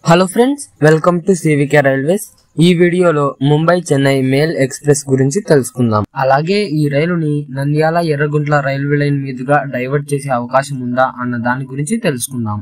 hello friends welcome to CVK railways ఈ వీడియోలో Mumbai Chennai male express గురించి తెలుసుకుందాం అలాగే ఈ రైలుని నంద్యాల ఎర్రగుంట్ల రైల్వే లైన్ మీదుగా డైవర్ట్ చేసే అవకాశం ఉందా అన్న దాని గురించి తెలుసుకుందాం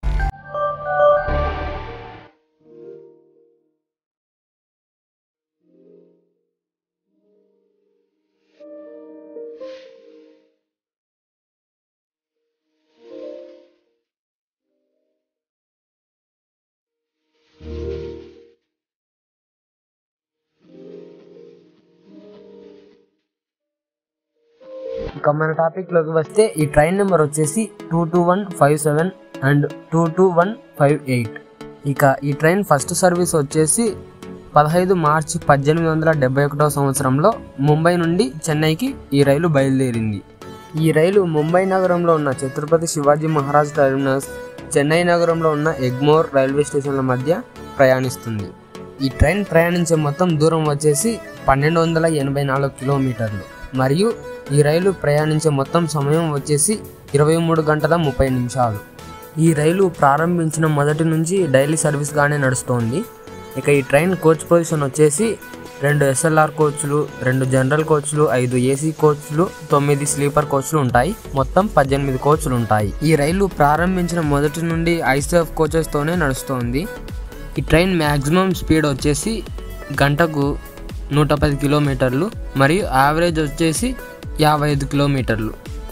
ఇక మన టాపిక్ లోకి వస్తే ఈ ట్రైన్ నెంబర్ వచ్చేసి two two one five seven and two two one five eight ఇక ఈ ట్రైన్ ఫస్ట్ సర్వీస్ వచ్చేసి పదహైదు మార్చి పద్దెనిమిది వందల డెబ్బై ఒకటో సంవత్సరంలో ముంబై నుండి చెన్నైకి ఈ రైలు బయలుదేరింది ఈ రైలు ముంబై నగరంలో ఉన్న ఛత్రపతి శివాజీ మహారాజ్ టెర్మినస్ చెన్నై నగరంలో ఉన్న ఎగ్మోర్ రైల్వే స్టేషన్ల మధ్య ప్రయాణిస్తుంది ఈ ట్రైన్ ప్రయాణించే మొత్తం దూరం వచ్చేసి పన్నెండు వందల ఎనభై నాలుగు కిలోమీటర్లు మరియు ఈ రైలు ప్రయాణించే మొత్తం సమయం వచ్చేసి ఇరవై మూడు గంటల ముప్పై నిమిషాలు ఈ రైలు ప్రారంభించిన మొదటి నుంచి డైలీ సర్వీస్గానే నడుస్తోంది ఇక ఈ ట్రైన్ కోచ్ పొజిషన్ వచ్చేసి రెండు ఎస్ఎల్ఆర్ కోచ్లు రెండు జనరల్ కోచ్లు ఐదు ఏసీ కోచ్లు తొమ్మిది స్లీపర్ కోచ్లు ఉంటాయి మొత్తం పద్దెనిమిది కోచ్లు ఉంటాయి ఈ రైలు ప్రారంభించిన మొదటి నుండి ఐసెఫ్ కోచెస్తోనే నడుస్తోంది ఈ ట్రైన్ మ్యాక్సిమం స్పీడ్ వచ్చేసి గంటకు నూట పది కిలోమీటర్లు మరియు యావరేజ్ వచ్చేసి యాభై ఐదు కిలోమీటర్లు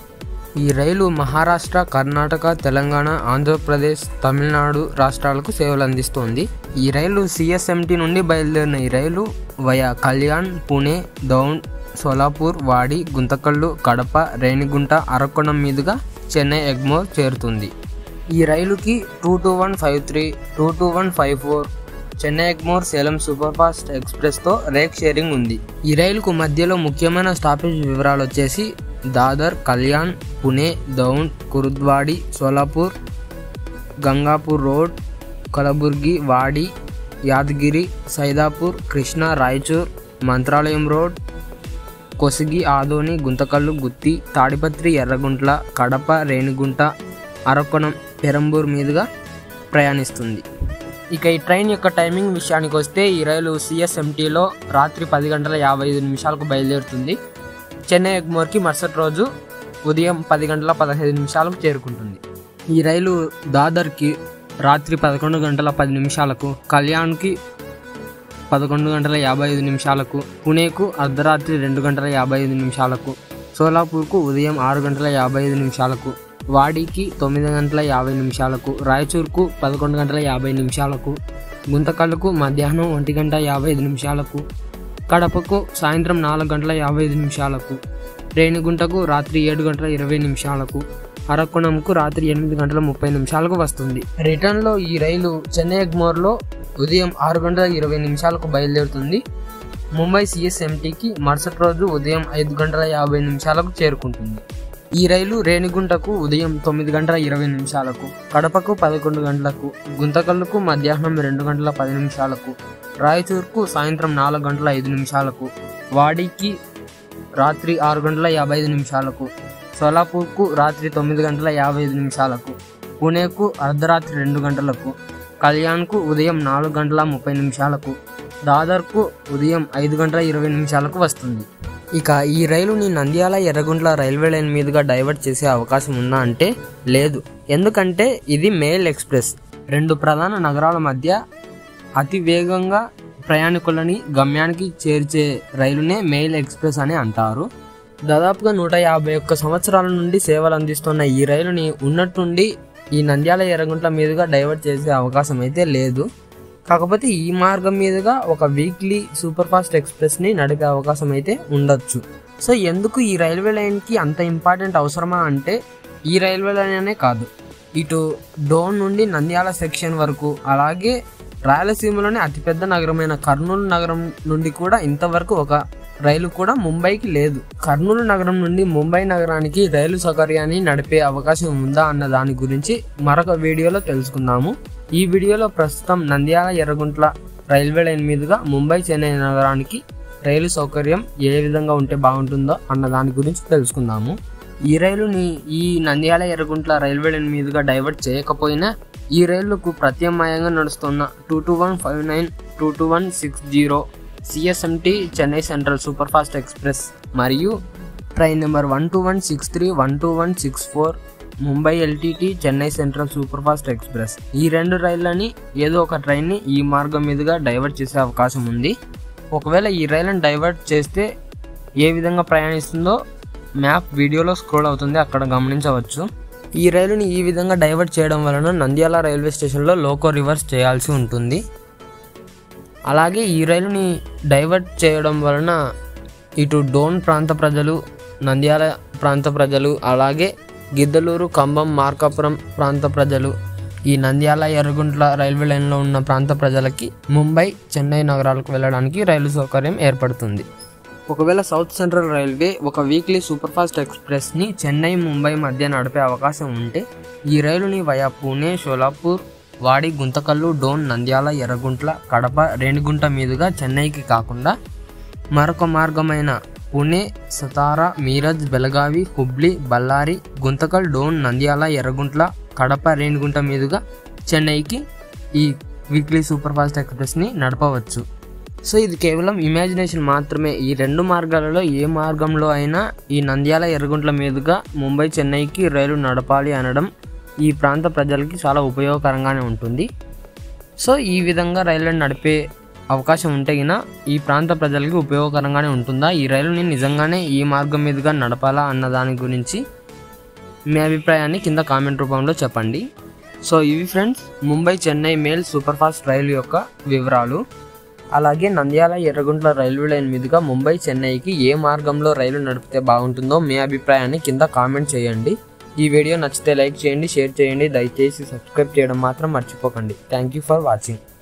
ఈ రైలు మహారాష్ట్ర కర్ణాటక తెలంగాణ ఆంధ్రప్రదేశ్ తమిళనాడు రాష్ట్రాలకు సేవలు అందిస్తోంది ఈ రైలు సిఎస్ఎంటి నుండి బయలుదేరిన ఈ రైలు వయా కళ్యాణ్ పుణే దౌండ్ సోలాపూర్ వాడి గుంతకల్లు కడప రేణిగుంట అరక్కొండం మీదుగా చెన్నై ఎగ్మోర్ చేరుతుంది ఈ రైలుకి two two one five three two two one five four Chennai Egmore Salem super fast ఎక్స్ప్రెస్తో రేక్ షేరింగ్ ఉంది ఈ రైలుకు మధ్యలో ముఖ్యమైన స్టాపేజ్ వివరాలు వచ్చేసి దాదర్ కళ్యాణ్ పుణే దౌండ్ కురుద్వాడి సోలాపూర్ గంగాపూర్ రోడ్ కలబుర్గి వాడి యాదగిరి సైదాపూర్ కృష్ణ రాయచూర్ మంత్రాలయం రోడ్ కొసిగి ఆదోని గుంతకల్లు గుత్తి తాడిపత్రి ఎర్రగుంట్ల కడప రేణిగుంట అరకొణం పెరంబూర్ మీదుగా ప్రయాణిస్తుంది ఇక ఈ ట్రైన్ యొక్క టైమింగ్ విషయానికి వస్తే ఈ రైలు సిఎస్ఎంటీలో రాత్రి పది గంటల యాభై ఐదు నిమిషాలకు బయలుదేరుతుంది చెన్నై ఎగ్మోర్కి మరుసటి రోజు ఉదయం పది గంటల పదహైదు నిమిషాలకు చేరుకుంటుంది ఈ రైలు దాదర్కి రాత్రి పదకొండు గంటల పది నిమిషాలకు కళ్యాణ్కి పదకొండు గంటల యాభై ఐదు నిమిషాలకు పుణేకు అర్ధరాత్రి రెండు గంటల యాభై ఐదు నిమిషాలకు సోలాపూర్కు ఉదయం ఆరు గంటల యాభై ఐదు నిమిషాలకు వాడికి తొమ్మిది గంటల యాభై నిమిషాలకు రాయచూర్కు పదకొండు గంటల యాభై నిమిషాలకు గుంతకల్లుకు మధ్యాహ్నం ఒంటి గంట యాభై ఐదు నిమిషాలకు కడపకు సాయంత్రం నాలుగు గంటల యాభై ఐదు నిమిషాలకు రేణిగుంటకు రాత్రి ఏడు గంటల ఇరవై నిమిషాలకు అరక్కుణంకు రాత్రి ఎనిమిది గంటల ముప్పై నిమిషాలకు వస్తుంది రిటర్న్లో ఈ రైలు చెన్నై ఎగ్మోర్లో ఉదయం ఆరు గంటల ఇరవై నిమిషాలకు బయలుదేరుతుంది ముంబై సిఎస్ఎంటీకి మరుసటి రోజు ఉదయం ఐదు గంటల యాభై నిమిషాలకు చేరుకుంటుంది ఈ రైలు రేణిగుంటకు ఉదయం తొమ్మిది గంటల ఇరవై నిమిషాలకు కడపకు పదకొండు గంటలకు గుంతకల్లుకు మధ్యాహ్నం రెండు గంటల పది నిమిషాలకు రాయచూర్కు సాయంత్రం నాలుగు గంటల ఐదు నిమిషాలకు వాడికి రాత్రి ఆరు గంటల యాభై ఐదు నిమిషాలకు సోలాపూర్కు రాత్రి తొమ్మిది గంటల యాభై ఐదు నిమిషాలకు పుణేకు అర్ధరాత్రి రెండు గంటలకు కళ్యాణ్కు ఉదయం నాలుగు గంటల ముప్పై నిమిషాలకు దాదర్కు ఉదయం ఐదు గంటల ఇరవై నిమిషాలకు వస్తుంది ఇక ఈ రైలుని నంద్యాల ఎర్రగుంట్ల రైల్వే లైన్ మీదుగా డైవర్ట్ చేసే అవకాశం ఉందా అంటే లేదు ఎందుకంటే ఇది మెయిల్ ఎక్స్ప్రెస్ రెండు ప్రధాన నగరాల మధ్య అతి వేగంగా ప్రయాణికులని గమ్యానికి చేర్చే రైలునే మెయిల్ ఎక్స్ప్రెస్ అని అంటారు దాదాపుగా నూట యాభై ఒక్క సంవత్సరాల నుండి సేవలు అందిస్తున్న ఈ రైలుని ఉన్నట్టుండి ఈ నంద్యాల ఎర్రగుంట్ల మీదుగా డైవర్ట్ చేసే అవకాశం అయితే లేదు కాకపోతే ఈ మార్గం మీదుగా ఒక వీక్లీ సూపర్ ఫాస్ట్ ఎక్స్ప్రెస్ని నడిపే అవకాశం అయితే ఉండొచ్చు సో ఎందుకు ఈ రైల్వే లైన్కి అంత ఇంపార్టెంట్ అవసరమా అంటే ఈ రైల్వే లైన్ అనే కాదు ఇటు డోన్ నుండి నంద్యాల సెక్షన్ వరకు అలాగే రాయలసీమలోని అతిపెద్ద నగరమైన కర్నూలు నగరం నుండి కూడా ఇంతవరకు ఒక రైలు కూడా ముంబైకి లేదు కర్నూలు నగరం నుండి ముంబై నగరానికి రైలు సౌకర్యాన్ని నడిపే అవకాశం ఉందా అన్న దాని గురించి మరొక వీడియోలో తెలుసుకుందాము ఈ వీడియోలో ప్రస్తుతం నంద్యాల ఎర్రగుంట్ల రైల్వే లైన్ మీదుగా ముంబై చెన్నై నగరానికి రైలు సౌకర్యం ఏ విధంగా ఉంటే బాగుంటుందో అన్న దాని గురించి తెలుసుకుందాము ఈ రైలుని ఈ నంద్యాల ఎర్రగుంట్ల రైల్వే లైన్ మీదుగా డైవర్ట్ చేయకపోయినా ఈ రైళ్లకు ప్రత్యామ్నాయంగా నడుస్తున్న two two one five nine two two one six zero CSMT Chennai central super fast express మరియు train number one two one six three one two one six four Mumbai LTT Chennai central super fast express ఈ రెండు రైళ్ళని ఏదో ఒక ట్రైన్ని ఈ మార్గం మీదుగా divert చేసే అవకాశం ఉంది ఒకవేళ ఈ రైళ్ళని డైవర్ట్ చేస్తే ఏ విధంగా ప్రయాణిస్తుందో మ్యాప్ వీడియోలో స్క్రోల్ అవుతుంది అక్కడ గమనించవచ్చు ఈ రైలుని ఈ విధంగా డైవర్ట్ చేయడం వలన నంద్యాల రైల్వే స్టేషన్లో లోకో రివర్స్ చేయాల్సి ఉంటుంది అలాగే ఈ రైలుని డైవర్ట్ చేయడం వలన ఇటు డోన్ ప్రాంత ప్రజలు నంద్యాల ప్రాంత ప్రజలు అలాగే గిద్దలూరు కంబం మార్కాపురం ప్రాంత ప్రజలు ఈ నంద్యాల ఎర్రగుంట్ల రైల్వే లైన్లో ఉన్న ప్రాంత ప్రజలకి ముంబై చెన్నై నగరాలకు వెళ్ళడానికి రైలు సౌకర్యం ఏర్పడుతుంది ఒకవేళ సౌత్ సెంట్రల్ రైల్వే ఒక వీక్లీ సూపర్ఫాస్ట్ ఎక్స్ప్రెస్ని చెన్నై ముంబై మధ్య నడిపే అవకాశం ఉంటే ఈ రైలుని వయా పూణే షోలాపూర్ వాడి గుంతకల్లు డోన్ నంద్యాల ఎర్రగుంట్ల కడప రేణిగుంట మీదుగా చెన్నైకి కాకుండా మరొక మార్గమైన పుణే సతారా మీరజ్ బెలగావి హుబ్లీ బళ్ళారి గుంతకల్ డోన్ నంద్యాల ఎర్రగుంట్ల కడప రేణిగుంట మీదుగా చెన్నైకి ఈ వీక్లీ సూపర్ ఫాస్ట్ ఎక్స్ప్రెస్ని నడపవచ్చు సో ఇది కేవలం ఇమాజినేషన్ మాత్రమే ఈ రెండు మార్గాలలో ఏ మార్గంలో అయినా ఈ నంద్యాల ఎర్రగుంట్ల మీదుగా ముంబై చెన్నైకి రైలు నడపాలి అనడం ఈ ప్రాంత ప్రజలకి చాలా ఉపయోగకరంగానే ఉంటుంది సో ఈ విధంగా రైళ్ళని నడిపే అవకాశం ఉంటే గిన ఈ ప్రాంత ప్రజలకి ఉపయోగకరంగానే ఉంటుందా ఈ రైలుని నిజంగానే ఈ మార్గం మీదుగా నడపాలా అన్న దాని గురించి మీ అభిప్రాయాన్ని కింద కామెంట్ రూపంలో చెప్పండి సో ఇవి friends Mumbai Chennai mail super fast రైలు యొక్క వివరాలు అలాగే నంద్యాల ఎర్రగుంట్ల రైల్వే లైన్ మీదుగా ముంబై చెన్నైకి ఏ మార్గంలో రైలు నడిపితే బాగుంటుందో మీ అభిప్రాయాన్ని కింద కామెంట్ చేయండి ఈ వీడియో నచ్చితే లైక్ చేయండి షేర్ చేయండి దయచేసి సబ్స్క్రైబ్ చేయడం మాత్రం మర్చిపోకండి థ్యాంక్ యూ ఫర్ వాచింగ్